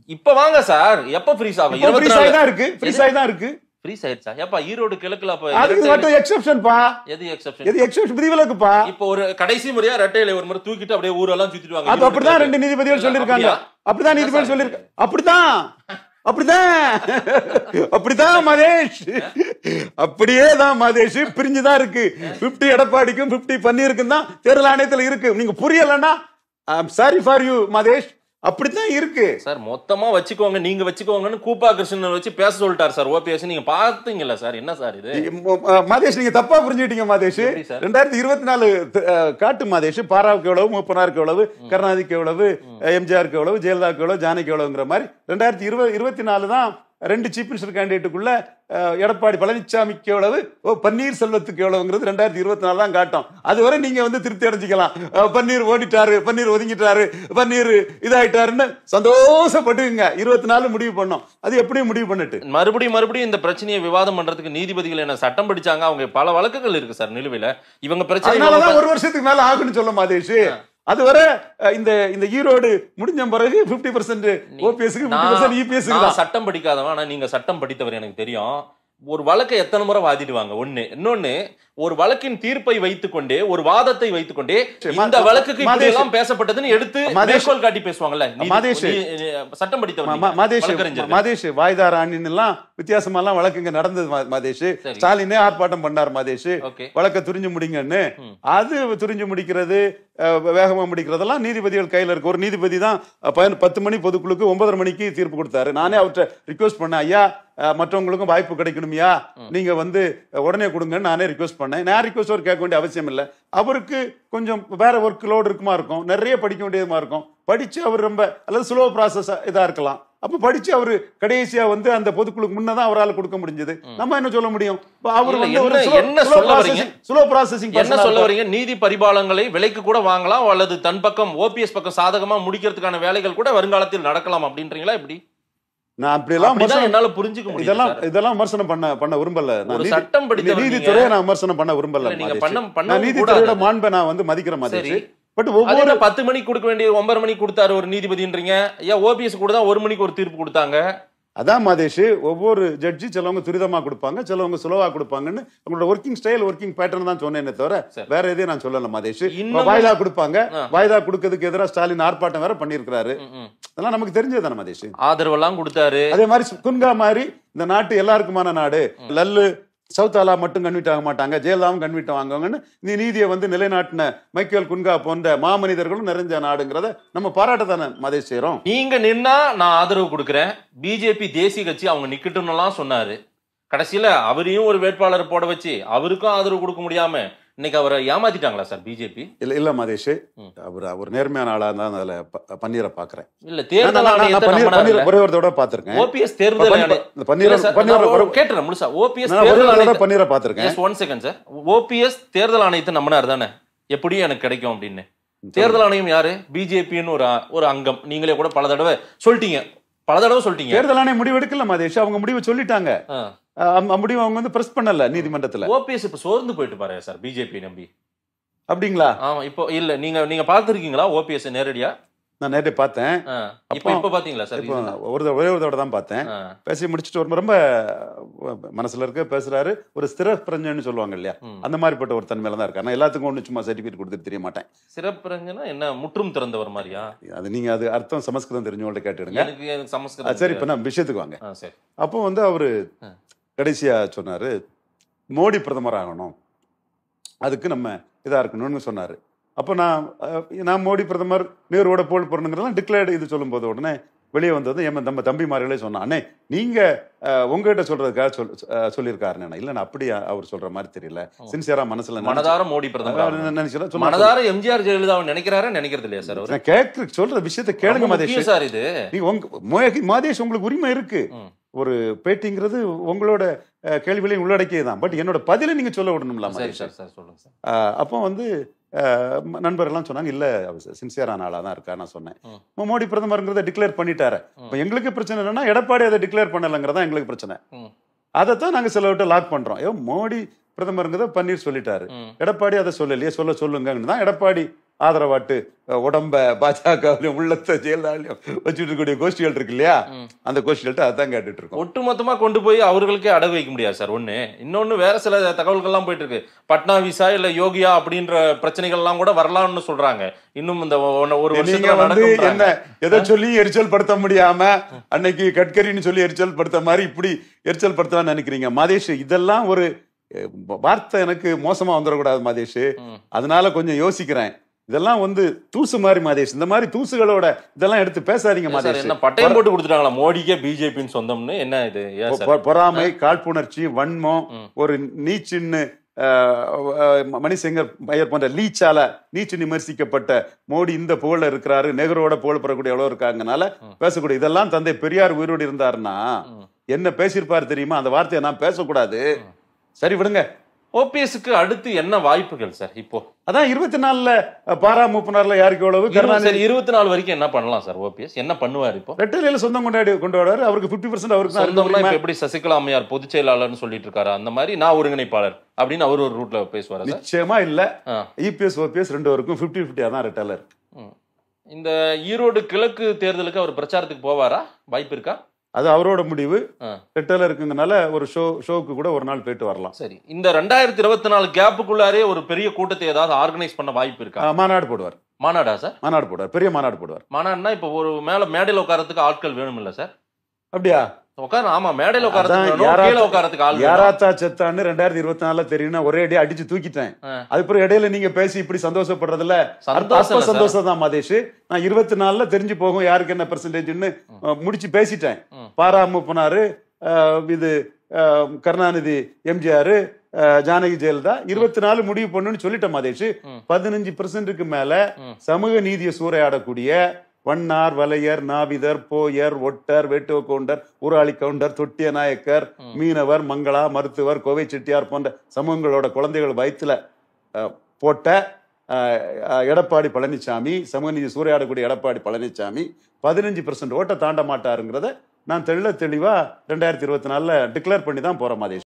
இப்ப வாங்க சார் எப்ப ஃப்ரீஸ் ஆகும் இப்போ இருபத்தி ஃப்ரீஸ் ஆகி நாலு தான் இருக்கு ஃப்ரீஸ் ஆகி தான் இருக்கு ஃப்ரீஸ் ஆயிடுச்சா ஏப்பா ஈரோடு கிழக்குல அப்ப அதுக்கு இரட்டை மட்டும் எக்ஸெப்ஷன் பா இலை- எது எக்ஸெப்ஷன் எது எக்ஸெப்ஷன் விதிவிலக்குப்பா இப்போ ஒரு கடைசி முறையா ரெட்டை இலை ஒரு முறை தூக்கிட்டு அப்படியே ஊரெல்லாம் சுத்திட்டு வாங்க அது ஈரோடு அப்படிதான் கிழக்கு. ரெண்டு நீதிபதிகள் சொல்லியிருக்காங்க அப்படியா? அப்படிதான் நீதிபதி சார் சொல்லியிருக்காங்க அப்படிதான் அப்படிதான் அப்படிதான் மதேஷ் அப்படியே தான் மதேஷ் பிரிஞ்சுதான் இருக்கு 50 எடப்பாடிக்கும் 50 பன்னீருக்கும் தான் தேர்தல் ஆணையத்துல இருக்கு நீங்க புரியலன்னா சாரி ஃபார் யூ மதேஷ் அப்படித்தான் இருக்கு சார் மொத்தமா வச்சுக்கோங்க நீங்க வச்சுக்கோங்கன்னு கூப்பா கிருஷ்ணன் வச்சு பேச சொல்லிட்டார் சார் ஓபிஎஸ் நீங்க பாத்தீங்கல்ல சார் என்ன சார் இது ம- ம- மாதேஷ் நீங்க தப்பா புரிஞ்சுக்கிட்டீங்க மாதேஷ் எப்படி சார்? ரெண்டாயிரத்தி இருபத்தி நாலு காட்டு மாதேஷ் பாராவுக்கு எவ்வளவு மூப்பனாருக்கு எவ்வளவு கருணாநிதிக்கு எவ்வளவு எம்ஜிஆருக்கு எவ்வளவு ஜெயலலிதாவுக்கு எவ்வளவு ஜானகி எவ்வளவுங்கிற மாதிரி ரெண்டாயிரத்தி இருபது இருபத்தி நாலு தான் ரெண்டு சீஃப் மினிஸ்டர் கேண்டிடேட்டுக்குள்ள அஹ், எடப்பாடி பழனிசாமிக்கு எவ்வளவு ஓ பன்னீர் செல்வத்துக்கு எவ்வளவுங்கிறது ரெண்டாயிரத்தி இருபத்தி நாலு தான் காட்டும் அதுவரை நீங்க வந்து திருப்தி அடைஞ்சிக்கலாம் அஹ், பன்னீர் ஓடிட்டாரு பன்னீர் ஒதுங்கிட்டாரு பன்னீர் இதாயிட்டாருன்னு சந்தோஷப்பட்டுங்க இருபத்தி நாலு முடிவு பண்ணோம் அது எப்படியும் முடிவு பண்ணிட்டு மறுபடியும் மறுபடியும் இந்த பிரச்சனையை விவாதம் பண்றதுக்கு நீதிபதிகள் என்ன சட்டம் படிச்சாங்க அவங்க பல வழக்குகள் இருக்கு சார் நிலுவையில இவங்க பிரச்சனை அதனாலதான் ஒரு வருஷத்துக்கு மேல ஆகுன்னு சொல்ல மாதேஷ் அதுவரை அஹ், இந்த இந்த ஈரோடு முடிஞ்ச பிறகு 50% பர்சன்ட் ஓபிஎஸ்க்கு நான் 50% பர்சன்ட் இபிஎஸ்க்கு நான் தான் சட்டம் படிக்காதவன் ஆனா நீங்க சட்டம் படித்தவர் எனக்கு தெரியும் ஒரு வழக்கை எத்தனை முறை வாதிடுவாங்க ஒண்ணு இன்னொன்னு ஒரு வழக்கின் தீர்ப்பை வைத்துக்கொண்டே ஒரு வாதத்தை வைத்துக்கொண்டே சரி, இந்த மா- வழக்குக்கு இப்படி மாதேஷ். எல்லாம் பேசப்பட்டதுன்னு எடுத்து மாதேஷ். மேற்கோள் காட்டி பேசுவாங்கல்ல நீதி- மாதேஷ். நீ- சட்டம் படித்தவர் மா- நீங்க. மாதேஷ் வழக்கறிஞர். மாதேஷ் வாய்தா ராணின்னு எல்லாம் வித்தியாசமா எல்லாம் வழக்கு இங்க நடந்தது மா- மாதேஷ் சரி. ஸ்டாலினே ஆர்ப்பாட்டம் பண்ணார் மாதேஷ் ஓகே வழக்க துரிஞ்சு முடிங்கன்னு ம். அது துரிஞ்சு முடிக்கிறது அஹ், வேகமா முடிக்கிறதெல்லாம் நீதிபதிகள் கையில இருக்கு ஒரு நீதிபதி தான் அஹ், பதின- பத்து மணி பொதுக்குழுக்கு ஒன்பதரை மணிக்கு தீர்ப்பு கொடுத்தாரு நானே அவர்கிட்ட ரிக்வெஸ்ட் பண்ணேன் ஐயா அஹ், மற்றவங்களுக்கும் வாய்ப்பு கிடைக்கணுமையா நீங்க வந்து அஹ், உடனே கொடுங்கன்னு நானே ரிக்வெஸ்ட் பண்ணேன் நான் ரிக்வெஸ்ட் ஒரு கேட்க வேண்டிய அவசியம் இல்லை அவருக்கு கொஞ்சம் வேற ஒர்க் லோடு இருக்குமா இருக்கும் நிறைய படிக்க வேண்டியதுமா இருக்கும் படிச்சு அவர் ரொம்ப அல்லது ஸ்லோ ப்ராசஸ் இதா இருக்கலாம் அப்ப படிச்சு அவரு கடைசியா வந்து அந்த பொதுக்குழுக்கு முன்னதான் அவரால் கொடுக்க முடிஞ்சது நம்ம என்ன சொல்ல முடியும் இப்ப அவர் இல்ல, வந்து ஒரு என்ன- என்ன சொல்ல வரீங்க? ஸ்லோ ப்ராசஸிங் என்ன சொல்ல வரீங்க நீதி பரிபாலங்களை விலைக்கு கூட வாங்கலாம் அல்லது தன் பக்கம் ஓபிஎஸ் பக்கம் சாதகமா முடிக்கிறதுக்கான வேலைகள் கூட வருங்காலத்தில் நடக்கலாம் அப்படின்றீங்களா இப்படி நான் அப்படி எல்லாம் அப்படிதான் விமர்சனம் என்னால புரிஞ்சுக்க முடியும் இதெல்லாம் இதெல்லாம் விமர்சனம் பண்ண பண்ண விரும்பல நான் ஒரு நீதி- சட்டம் படித்தவர் நீங்க. நீதித்துறையை நான் விமர்சனம் பண்ண விரும்பல இல்ல, நீங்க மாதேஷ். பண்ண நான் பண்ண நீதித்துறையோட கூடாது மாண்பை நான் வந்து மதிக்கிற மாதிரி சரி. பட் அது ஒவ்வொரு என்ன பத்து மணிக்கு கொடுக்க வேண்டிய ஒன்பது மணிக்கு கொடுத்தாரு ஒரு நீதிபதின்றீங்க ஏன் ஓபிஎஸ் கூட தான் ஒரு மணிக்கு ஒரு தீர்ப்பு கொடுத்தாங்க அதான் மாதேஷ் ஒவ்வொரு ஜட்ஜி சிலவங்க துரிதமா கொடுப்பாங்க சிலவங்க சுலவா கொடுப்பாங்கன்னு உங்களோட ஒர்க்கிங் ஸ்டைல் ஒர்க்கிங் பேட்டர்ன் தான் சொன்னேனே தவிர சரி. வேற எதையும் நான் சொல்லல மாதேஷ் இன்னும் வாய்தா கொடுப்பாங்க ஆ. வாய்தா கொடுக்கறதுக்கு எதிராக ஸ்டாலின் ஆர்ப்பாட்டம் வேற பண்ணியிருக்கிறாரு ம், ம். அதெல்லாம் நமக்கு தெரிஞ்சது தானே மாதேஷ் ஆதரவெல்லாம் கொடுத்தாரு அதே மாதிரி குன்கா மாதிரி இந்த நாட்டு எல்லாருக்குமான நாடு லல்லு சவுத்தாலா மட்டும் கன்வீட் ஆக மாட்டாங்க ஜெயலலிதாவும் கன்வீட் வாங்குவாங்கன்னு இந்த நீதியை வந்து நிலைநாட்டின மைக்கேல் குன்கா போன்ற மாமனிதர்களும் நிறைஞ்ச நாடுங்கிறத நம்ம பாராட்ட தானே மதேஷ் செய்யறோம் நீங்க நின்னா நான் ஆதரவு கொடுக்குறேன் பிஜேபி தேசிய கட்சி அவங்க நிக்கட்டும்னுலாம் சொன்னாரு கடைசியில அவரையும் ஒரு வேட்பாளர் போட வச்சு அவருக்கும் ஆதரவு கொடுக்க முடியாம இன்னைக்கு அவரை ஏமாத்திட்டாங்களா சார் பிஜேபி இல்ல இல்ல மதேஷ் ம். அவர் அவர் நேர்மையான ஆளா இருந்தா நான் அதுல ப- பன்னீரை பாக்குறேன் இல்ல நான் தேர்தல் நான் ஆணையத்தை பன்னீர் நம்பினாருல்ல? பன்னீர் ஒரே ஒரு தடவை பாத்திருக்கேன் ஓபிஎஸ் தேர்தல் பன்னீர் ஆணைய- இந்த பன்னீர் இல்ல சார், பன்னீர் நான் ஒரு- கேட்டுறேன் முழுசா ஓபிஎஸ் நான் ஒரே தேர்தல் ஒரு தடவை ஆணையத்தை பன்னீரை பாத்திருக்கேன் yes one second sir OPS தேர்தல் ஆணையத்தை நம்பினார் தானே எப்படியும் எனக்கு கிடைக்கும் அப்படின்னு தேர்தல் ஆணையம் யாரு பிஜேபின்னு ஒரு அ- ஒரு அங்கம் நீங்களே கூட பல தடவை சொல்லிட்டீங்க பல தடவை சொல்லிட்டீங்க தேர்தல் ஆணையம் முடிவு எடுக்கல மதேஷ் அவங்க முடிவு சொல்லிட்டாங்க ஆ. அஹ் அந்த முடிவு அவங்க வந்து பிரஸ் பண்ணல நீதிமன்றத்துல ஓபிஎஸ் இப்ப சோர்ந்து போயிட்டு பாரு சார் பிஜேபி நம்பி அப்படிங்களா ஆமா இப்போ இல்ல நீங்க நீங்க பாத்துருக்கீங்களா ஓபிஎஸ் நேரடியா நான் நேரே பார்த்தேன் ஆ. இப்போ அப்போ- இப்போ பாத்தீங்களா சார் இப்போ recent ஆ? ஒரு தடவை- ஒரே ஒரு தடவை தான் பார்த்தேன் ஆ. பேசி முடிச்சுட்டு ஒரு ரொம்ப மனசுல இருக்க பேசுறாரு ஒரு ஸ்திர பிரஞ்சன்னு சொல்லுவாங்க இல்லையா ம். அந்த மாதிரிப்பட்ட ஒரு தன்மையில தான் இருக்காரு நான் எல்லாத்துக்கும் ஒண்ணு சும்மா சர்டிபிகேட் கொடுத்துட்டு தெரிய மாட்டேன் சிறப்புரங்கன்னா என்ன முற்றும் திறந்தவர் மாதிரியா அது நீங்க அது அர்த்தம் சமஸ்கிருதம் தெரிஞ்சவங்கள்ட்ட கேட்டுடுங்க எனக்கு எனக்கு அது சமஸ்கிருதம் சரி இப்ப நான் விஷயத்துக்கு வாங்க ஆ, சரி அப்போ வந்து அவரு ஆ. கடைசியா சொன்னாரு மோடி பிரதமர் ஆகணும் அதுக்கு நம்ம இதா இருக்கணும்னு சொன்னாரு அப்போ நான் அஹ், நான் மோடி பிரதமர் நேருவோட போல் போறணுங்கிறதெல்லாம் டிக்ளேர்டு இது சொல்லும்போது உடனே வெளியே வந்தது என் நம்ம தம்பிமார்களே சொன்னான் அண்ணே நீங்க அஹ், உங்ககிட்ட சொல்றதுக்காக சொல் அஹ், சொல்லியிருக்காருன்னு இல்லை நான் அப்படி அவர் சொல்ற மாதிரி தெரியல சின்சியரா மனசுல நினைச்சு- மனதார மோடி பிரதமர் அவர் ஆகணும். நினைச்சல சொன்னா மனதார எம்ஜிஆர் ஜெயலலிதா நினைக்கிறாரா நினைக்கிறது இல்லையா சார் அவர் நான் கேட்க சொல்ற விஷயத்தை கேளுங்க ரொம்ப மதேஷ் முக்கியம் சார் இது நீங்க உங்க மோகி மாதேஷ் உங்களுக்கு உரிமை இருக்கு ம். ஒரு பேட்டிங்கிறது உங்களோட அஹ், கேள்விகளையும் உள்ளடக்கியது தான் பட் என்னோட பதிலை நீங்க சொல்ல விடணும்ல சரி மதேஷ் சார் சார் சொல்லுங்க சார் அஹ், அப்போ வந்து அஹ், ம- நண்பர்கள்லாம் சொன்னாங்க இல்ல அவர் சின்சியரான ஆளா தான் இருக்கா நான் சொன்னேன் ம். இப்ப மோடி பிரதமருங்கிறத டிக்ளேர் பண்ணிட்டாரு இப்போ எங்களுக்கு பிரச்சனை என்னன்னா எடப்பாடி அதை டிக்ளேர் பண்ணலங்கிறதா எங்களுக்கு பிரச்சனை ம். அதைத்தான் நாங்க சிலவர்கிட்ட லாக் பண்றோம் ஐயோ மோடி பிரதமருங்கிறத பன்னீர் சொல்லிட்டாரு ம். எடப்பாடி அதை சொல்லலையே சொல்ல சொல்லுங்கன்னு தான் எடப்பாடி ஆதரவாட்டு அஹ், உடம்ப பாஜகவிலையும் உள்ளத்தை ஜெயலலிதாலையும் வச்சுட்டு இருக்கக்கூடிய கோஷ்டிகள் இருக்கு இல்லையா அந்த கோஷ்டிகள்ட்ட அதான் கேட்டுட்டு இருக்கோம் ஒட்டுமொத்தமா கொண்டு போய் அவர்களுக்கே அடகு வைக்க முடியாது சார் ஒண்ணு இன்னொன்னு வேற சில தகவல்கள்லாம் போயிட்டு இருக்கு பட்னாவிஸா இல்ல யோகியா அப்படின்ற பிரச்சனைகள்லாம் கூட வரலாம்னு சொல்றாங்க இன்னும் இந்த ஒன்னு- ஒரு நீங்க வருஷத்துல வந்து என்ன நடக்கும் எதை சொல்லி எரிச்சல் படுத்த முடியாம அன்னைக்கு கட்கரின்னு சொல்லி எரிச்சல் படுத்த மாதிரி இப்படி எரிச்சல் படுத்தலாம்னு நினைக்கிறீங்க மதேஷ் இதெல்லாம் ஒரு அஹ், வார்த்தை எனக்கு மோசமா வந்துடக்கூடாது மதேஷ் ம். அதனால கொஞ்சம் யோசிக்கிறேன் இதெல்லாம் வந்து தூசு மாதிரி மதேஷ் இந்த மாதிரி தூசுகளோட இதெல்லாம் எடுத்து பேசாதீங்க சார் மதேஷ் என்ன பட்டயம் போட்டு கொடுத்துட்டாங்களா மோடிக்கே பிஜேபின்னு சொந்தம்னு என்ன இது ஏன் சார் பொ- பொறாமை காழ்ப்புணர்ச்சி வன்மம் ம். ஒரு நீச்சின்னு அஹ், அஹ், மணிசங்கர் ஐயர் போன்ற லீச்சால நீச்சு விமர்சிக்கப்பட்ட மோடி இந்த புகழ்ல இருக்கிறாரு நெகரோட புகழ் பெறக்கூடிய எவ்வளவு இருக்காங்கனால பேசக்கூடிய இதெல்லாம் தந்தை பெரியார் உயிரோடு இருந்தாருன்னா ம். என்ன பேசியிருப்பாரு தெரியுமா அந்த வார்த்தையை நான் பேசக்கூடாது சரி விடுங்க ஓபிஎஸ்க்கு அடுத்து என்ன வாய்ப்புகள் சார் இப்போ அதான் இருபத்தி நாலுல அஹ், பாரா மூப்பனார்ல யாருக்கு எவ்வளவு இருபது- கருணாநிதி சரி இருபத்தி நாலு வரைக்கும் என்ன பண்ணலாம் சார் ஓபிஎஸ் என்ன பண்ணுவார் இப்போ ரெட்டலையில சொந்தம் கொண்டாடி கொண்டாடுவாரு அவருக்கு 50% பர்சன்ட் அவருக்கு தான் சொந்தம்னா இருக்கு. இப்ப எப்படி சசிகலா அம்மையார் பொதுச் செயலாளர்னு சொல்லிட்டு இருக்காரு அந்த மாதிரி நான் ஒருங்கிணைப்பாளர் அப்படின்னு அவர் ஒரு ரூட்ல பேசுவாரு சார் நிச்சயமா இல்ல ஆ. இபிஎஸ் ஓபிஎஸ் ரெண்டு வரைக்கும் 50 50 தான் ரெட்டலர் ம். இந்த ஈரோடு கிழக்கு தேர்தலுக்கு அவர் பிரச்சாரத்துக்கு போவாரா வாய்ப்பு இருக்கா அது அவரோட முடிவு ஆ. ரெட்டலர் இருக்குங்கனால ஒரு ஷோ ஷோக்கு கூட ஒரு நாள் போயிட்டு வரலாம் சரி இந்த ரெண்டாயிரத்தி இருபத்தி நாலு கேப்புக்குள்ளாரே ஒரு பெரிய கூட்டத்தை ஏதாவது ஆர்கனைஸ் பண்ண வாய்ப்பு இருக்கா ஆ, மாநாடு போடுவார் மாநாடா சார் மாநாடு போடுவார் பெரிய மாநாடு போடுவார் மாநாடுனா இப்போ ஒரு மேல மேடையில் உட்காரத்துக்கு ஆட்கள் வேணும் இல்ல சார் அப்படியா உட்கார ஆமா மேடையில் உட்காரத்துக்கு அதான் வேணும் யாரா- கீழே உட்காரத்துக்கு ஆள் வேணும். யாராத்தா செத்தான்னு ரெண்டாயிரத்தி இருபத்தி நாலுல தெரியும்னா ஒரே அடி அடிச்சு தூக்கிட்டேன் ஆ. அதுக்கப்புறம் இடையில நீங்க பேசி இப்படி சந்தோஷப்படுறதுல சந்தோஷம் அற்ப இல்ல சார். சந்தோஷம் தான் மதேஷ் நான் இருபத்தி நாலுல தெரிஞ்சு போகும் யாருக்கு என்ன பெர்சன்டேஜ்னு முடிச்சு பேசிட்டேன் ம். பாரா மூப்பனாரு அஹ், இது அஹ், கருணாநிதி எம்ஜிஆர் ஜானகி ஜெயலலிதா இருபத்தி நாலு முடிவு பண்ணுன்னு சொல்லிட்டேன் மதேஷ் ம். பதினஞ்சு பெர்சென்ட்டுக்கு மேல ம். சமூக நீதியை சூறையாடக்கூடிய வண்ணார் வலையர் நாவிதர் போயர் ஒட்டர் வேட்டுவ கவுண்டர் ஊராளி கவுண்டர் தொட்டிய நாயக்கர் மீனவர் மங்களா மருத்துவர் கோவை செட்டியார் போன்ற சமூகங்களோட குழந்தைகள் வயிற்றுல அஹ், போட்ட அஹ், அஹ், எடப்பாடி பழனிசாமி சமூக நீதி சூறையாடக்கூடிய எடப்பாடி பழனிசாமி பதினஞ்சு பெர்சன்ட் ஓட்டை தாண்ட மாட்டாருங்கிறத நான் தெள்ள தெளிவா ரெண்டாயிரத்தி இருபத்தி நாலுல டிக்ளேர் பண்ணி தான் போற மாதிரி